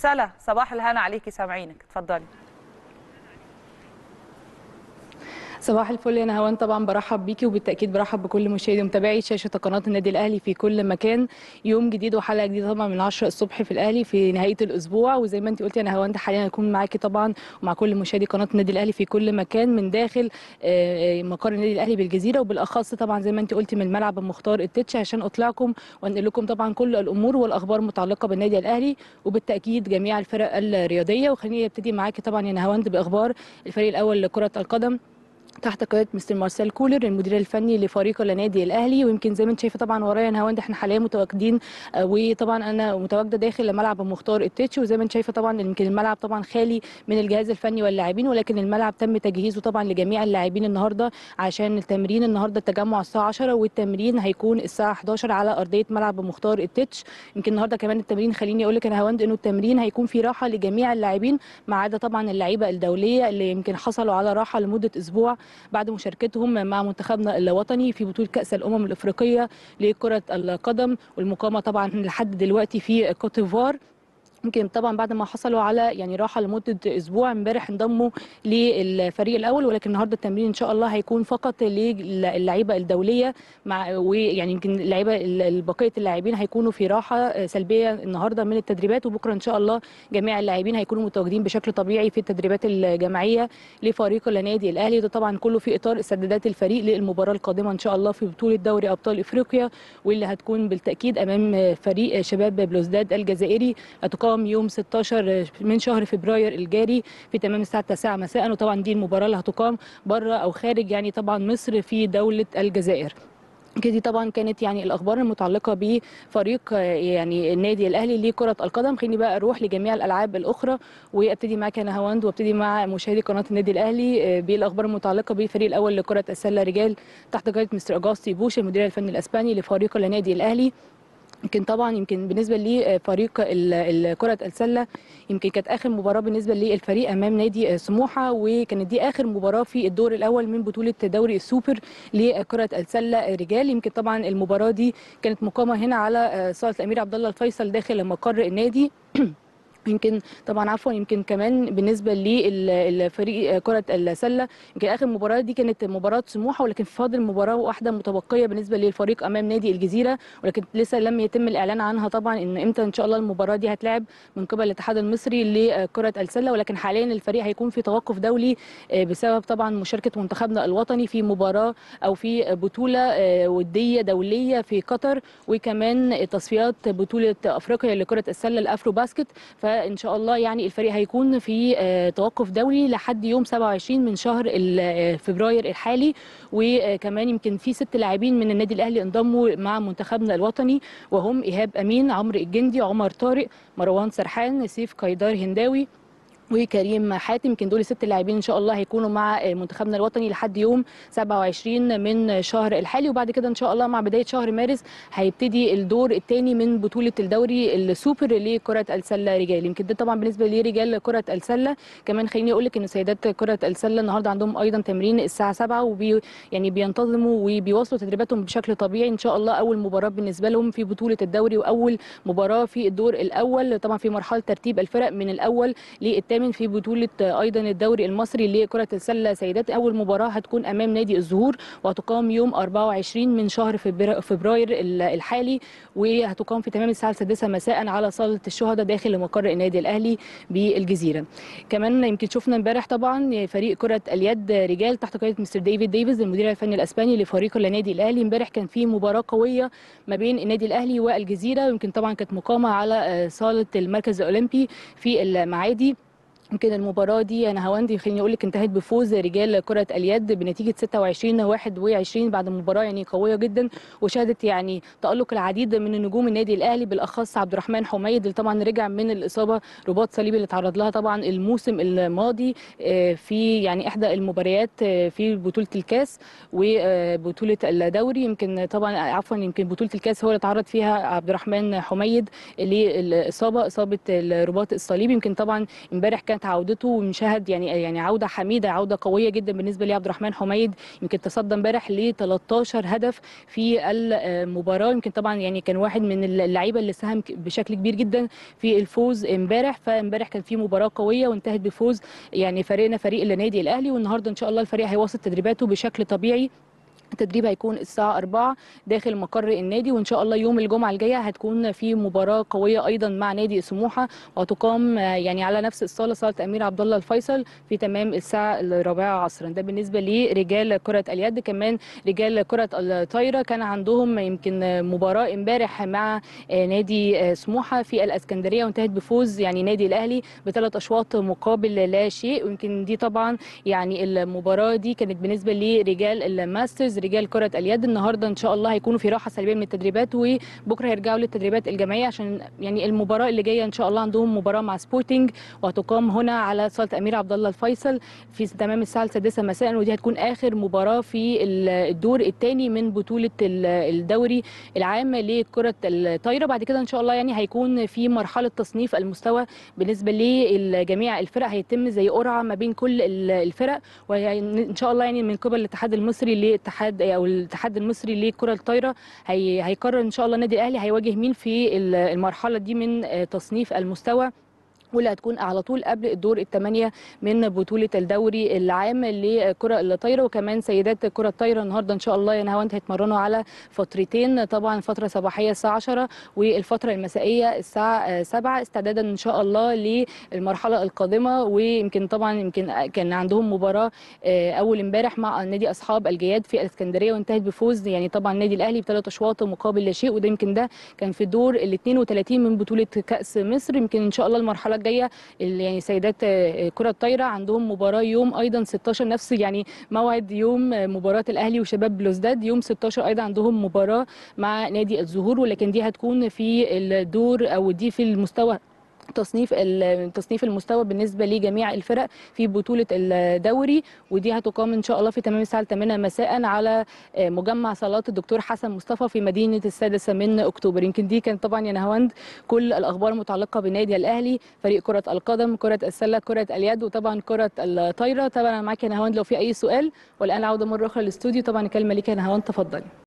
سلا صباح الهنا عليكي سامعينك اتفضلي صباح الفل يا نهوان طبعا برحب بيكي وبالتاكيد برحب بكل مشاهدي ومتابعي شاشه قناه النادي الاهلي في كل مكان يوم جديد وحلقه جديده طبعا من 10 الصبح في الاهلي في نهايه الاسبوع وزي ما انت قلتي يا نهوان حاليا هكون معاكي طبعا ومع كل مشاهدي قناه النادي الاهلي في كل مكان من داخل مقر النادي الاهلي بالجزيره وبالاخص طبعا زي ما انت قلتي من ملعب مختار التتش عشان اطلعكم وانقل لكم طبعا كل الامور والاخبار المتعلقه بالنادي الاهلي وبالتاكيد جميع الفرق الرياضيه وخليني ابتدي معاكي طبعا يا نهاوند باخبار الفريق الاول لكره القدم تحت قياده مستر مارسيل كولر المدير الفني لفريق النادي الاهلي ويمكن زي ما انت شايفه طبعا ورايا نهاوند احنا حاليا متواجدين وطبعا انا متواجده داخل ملعب مختار التتش وزي ما انت شايفه طبعا يمكن الملعب طبعا خالي من الجهاز الفني واللاعبين ولكن الملعب تم تجهيزه طبعا لجميع اللاعبين النهارده عشان التمرين النهارده التجمع الساعه 10 والتمرين هيكون الساعه 11 على ارضيه ملعب مختار التتش يمكن النهارده كمان التمرين خليني اقول لك يا نهاوند انه التمرين هيكون في راحه لجميع اللاعبين ما عدا طبعا اللعيبه الدوليه اللي يمكن حصلوا على راحه لمده اسبوع بعد مشاركتهم مع منتخبنا الوطني في بطوله كاس الامم الافريقيه لكره القدم والمقامه طبعا لحد دلوقتي في كوتيفوار يمكن طبعا بعد ما حصلوا على يعني راحه لمده اسبوع امبارح انضموا للفريق الاول ولكن النهارده التمرين ان شاء الله هيكون فقط للعيبه الدوليه مع ويعني يمكن اللعيبه بقيه اللاعبين هيكونوا في راحه سلبيه النهارده من التدريبات وبكره ان شاء الله جميع اللاعبين هيكونوا متواجدين بشكل طبيعي في التدريبات الجماعيه لفريق النادي الاهلي ده طبعا كله في اطار استعدادات الفريق للمباراه القادمه ان شاء الله في بطوله دوري ابطال افريقيا واللي هتكون بالتاكيد امام فريق شباب بلوزداد الجزائري هتقام هتقام يوم 16 من شهر فبراير الجاري في تمام الساعه 9 مساء وطبعا دي المباراه اللي هتقام بره او خارج يعني طبعا مصر في دوله الجزائر كده طبعا كانت يعني الاخبار المتعلقه بفريق يعني النادي الاهلي لكره القدم خليني بقى اروح لجميع الالعاب الاخرى وابتدي معاك انا هواند وابتدي مع مشاهدي قناه النادي الاهلي بالاخبار المتعلقه بالفريق الاول لكره السله رجال تحت قياده مستر اجاستي بوش المدير الفني الاسباني لفريق النادي الاهلي يمكن طبعا يمكن بالنسبه لفريق كره السله يمكن كانت اخر مباراه بالنسبه للفريق امام نادي سموحه وكانت دي اخر مباراه في الدور الاول من بطوله دوري السوبر لكره السله رجال يمكن طبعا المباراه دي كانت مقامه هنا على صاله الامير عبد الله الفيصل داخل مقر النادي يمكن طبعا عفوا يمكن كمان بالنسبه للفريق كره السله يمكن اخر مباراه دي كانت مباراه سموحه ولكن فاضل مباراه واحده متبقيه بالنسبه للفريق امام نادي الجزيره ولكن لسه لم يتم الاعلان عنها طبعا ان امتى ان شاء الله المباراه دي هتلعب من قبل الاتحاد المصري لكره السله ولكن حاليا الفريق هيكون في توقف دولي بسبب طبعا مشاركه منتخبنا الوطني في مباراه او في بطوله وديه دوليه في قطر وكمان تصفيات بطوله افريقيا لكره السله الافرو باسكت فان شاء الله يعني الفريق هيكون في توقف دولي لحد يوم 27 من شهر فبراير الحالي وكمان يمكن في ست لاعبين من النادي الاهلي انضموا مع منتخبنا الوطني وهم ايهاب امين عمرو الجندي عمر طارق مروان سرحان سيف قيدار هنداوي وكريم حاتم يمكن دول ست لاعبين ان شاء الله هيكونوا مع منتخبنا الوطني لحد يوم 27 من شهر الحالي وبعد كده ان شاء الله مع بدايه شهر مارس هيبتدي الدور الثاني من بطوله الدوري السوبر لكره السله رجال يمكن ده طبعا بالنسبه لرجال كره السله كمان خليني اقول لك ان سيدات كره السله النهارده عندهم ايضا تمرين الساعه 7 وبي يعني بينتظموا وبيواصلوا تدريباتهم بشكل طبيعي ان شاء الله اول مباراه بالنسبه لهم في بطوله الدوري واول مباراه في الدور الاول طبعا في مرحله ترتيب الفرق من الاول للثامن في بطوله ايضا الدوري المصري لكره السله سيدات اول مباراه هتكون امام نادي الزهور وهتقام يوم 24 من شهر فبراير الحالي وهتقام في تمام الساعه السادسه مساء على صاله الشهداء داخل مقر النادي الاهلي بالجزيره كمان يمكن شفنا امبارح طبعا فريق كره اليد رجال تحت قياده مستر ديفيد ديفيز المدير الفني الاسباني لفريق النادي الاهلي امبارح كان في مباراه قويه ما بين النادي الاهلي والجزيره يمكن طبعا كانت مقامه على صاله المركز الاولمبي في المعادي يمكن المباراه دي انا هواندي خليني اقول لك انتهت بفوز رجال كره اليد بنتيجه 26 21 بعد مباراه يعني قويه جدا وشهدت يعني تالق العديد من نجوم النادي الاهلي بالاخص عبد الرحمن حميد اللي طبعا رجع من الاصابه رباط صليبي اللي تعرض لها طبعا الموسم الماضي في يعني احدى المباريات في بطوله الكاس وبطوله الدوري يمكن طبعا عفوا يمكن بطوله الكاس هو اللي تعرض فيها عبد الرحمن حميد للاصابه اصابه الرباط الصليبي يمكن طبعا امبارح كان كانت عودته ومشاهد يعني يعني عوده حميده عوده قويه جدا بالنسبه لعبد الرحمن حميد يمكن تصدى امبارح ل 13 هدف في المباراه يمكن طبعا يعني كان واحد من اللعيبه اللي ساهم بشكل كبير جدا في الفوز امبارح فامبارح كان في مباراه قويه وانتهت بفوز يعني فريقنا فريق النادي الاهلي والنهارده ان شاء الله الفريق هيواصل تدريباته بشكل طبيعي التدريب هيكون الساعة 4 داخل مقر النادي وإن شاء الله يوم الجمعة الجاية هتكون في مباراة قوية أيضا مع نادي سموحة وتقام يعني على نفس الصالة صالة أمير عبد الله الفيصل في تمام الساعة الرابعة عصرا ده بالنسبة لرجال كرة اليد كمان رجال كرة الطايرة كان عندهم يمكن مباراة امبارح مع نادي سموحة في الأسكندرية وانتهت بفوز يعني نادي الأهلي بثلاث أشواط مقابل لا شيء ويمكن دي طبعا يعني المباراة دي كانت بالنسبة لرجال الماسترز رجال كرة اليد النهارده ان شاء الله هيكونوا في راحة سلبية من التدريبات وبكره هيرجعوا للتدريبات الجماعية عشان يعني المباراة اللي جاية ان شاء الله عندهم مباراة مع سبورتنج وهتقام هنا على صالة أمير عبد الله الفيصل في تمام الساعة السادسة مساء ودي هتكون آخر مباراة في الدور الثاني من بطولة الدوري العام لكرة الطايرة بعد كده ان شاء الله يعني هيكون في مرحلة تصنيف المستوى بالنسبة لجميع الفرق هيتم زي قرعة ما بين كل الفرق وان شاء الله يعني من قبل الاتحاد المصري لاتحاد او الاتحاد المصري للكره الطايره هي هيقرر ان شاء الله النادي الاهلي هيواجه مين في المرحله دي من تصنيف المستوى واللي هتكون على طول قبل الدور الثمانيه من بطوله الدوري العام لكره الطايره وكمان سيدات كره الطايره النهارده ان شاء الله يا نهاوند هيتمرنوا على فترتين طبعا فتره صباحيه الساعه 10 والفتره المسائيه الساعه 7 استعدادا ان شاء الله للمرحله القادمه ويمكن طبعا يمكن كان عندهم مباراه اول امبارح مع نادي اصحاب الجياد في الاسكندريه وانتهت بفوز يعني طبعا النادي الاهلي بثلاث اشواط مقابل لا شيء وده يمكن ده كان في الدور ال 32 من بطوله كاس مصر يمكن ان شاء الله المرحله الجايه يعني سيدات كره الطايره عندهم مباراه يوم ايضا 16 نفس يعني موعد يوم مباراه الاهلي وشباب بلوزداد يوم 16 ايضا عندهم مباراه مع نادي الزهور ولكن دي هتكون في الدور او دي في المستوى تصنيف تصنيف المستوى بالنسبه لجميع الفرق في بطوله الدوري ودي هتقام ان شاء الله في تمام الساعه 8 مساء على مجمع صالات الدكتور حسن مصطفى في مدينه السادسه من اكتوبر يمكن دي كانت طبعا يا نهاوند كل الاخبار المتعلقه بالنادي الاهلي فريق كره القدم كره السله كره اليد وطبعا كره الطايره طبعا انا معاك يا نهاوند لو في اي سؤال والان العوده مره اخرى للاستوديو طبعا الكلمه ليك يا نهاوند تفضلي